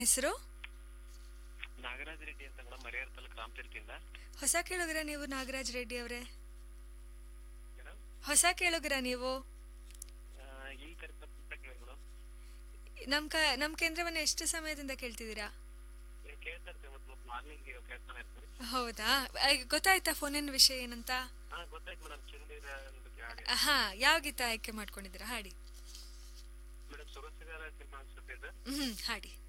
ಹೆಸರು ನಾಗರಾಜ್ ರೆಡ್ಡಿ ಅಂತ ಮೇಡಮ್ ಮರಿಯಾರ ತಾಲೂಕು ರಾಮತೀರ್ಥಿಂದ ಹೊಸ ಕೇಳುಗರ ನೀವು ನಾಗರಾಜ್ ರೆಡ್ಡಿ ಅವರೇ ಮೇಡಮ್ ಹೊಸ ಕೇಳುಗರ ನೀವು ಈ ಕರೆಕ್ಟ್ ಕೇಳಿ ಮೇಡಮ್ ನಮ್ ಕ ನಮ್ ಕೇಂದ್ರವನ್ನ ಎಷ್ಟು ಸಮಯದಿಂದ ಕೇಳ್ತಿದ್ದೀರಾ ನೀವು ಕೇಳ್ತಾ ಇರ್ತೀವಿ ಮತ್ತು ಮಾರ್ನಿಂಗ್ ಕೇಳ್ತಾನೆ ಇರ್ತೀವಿ ಹೌದಾ ಆ, ಗೊತ್ತಾಯ್ತಾ ಫೋನಿನ ವಿಷಯ ಏನಂತ ಹಾ ಗೊತ್ತಾಯ್ತು ಮೇಡಮ್ ಚಂದಿರ ಬಗ್ಗೆ ಹಾಡಿ ಹಾ ಯಾವ ಗೀತ ಆಯ್ಕೆ ಮಾಡ್ಕೊಂಡಿದ್ದೀರಾ ಹಾಡಿ ಮೇಡಮ್ ಸುರಸಿದಾರ ಸಿನಿಮಾ ಅನ್ಸುತ್ತೆ ಇದು ಹ್ಮ್ ಹಾಡಿ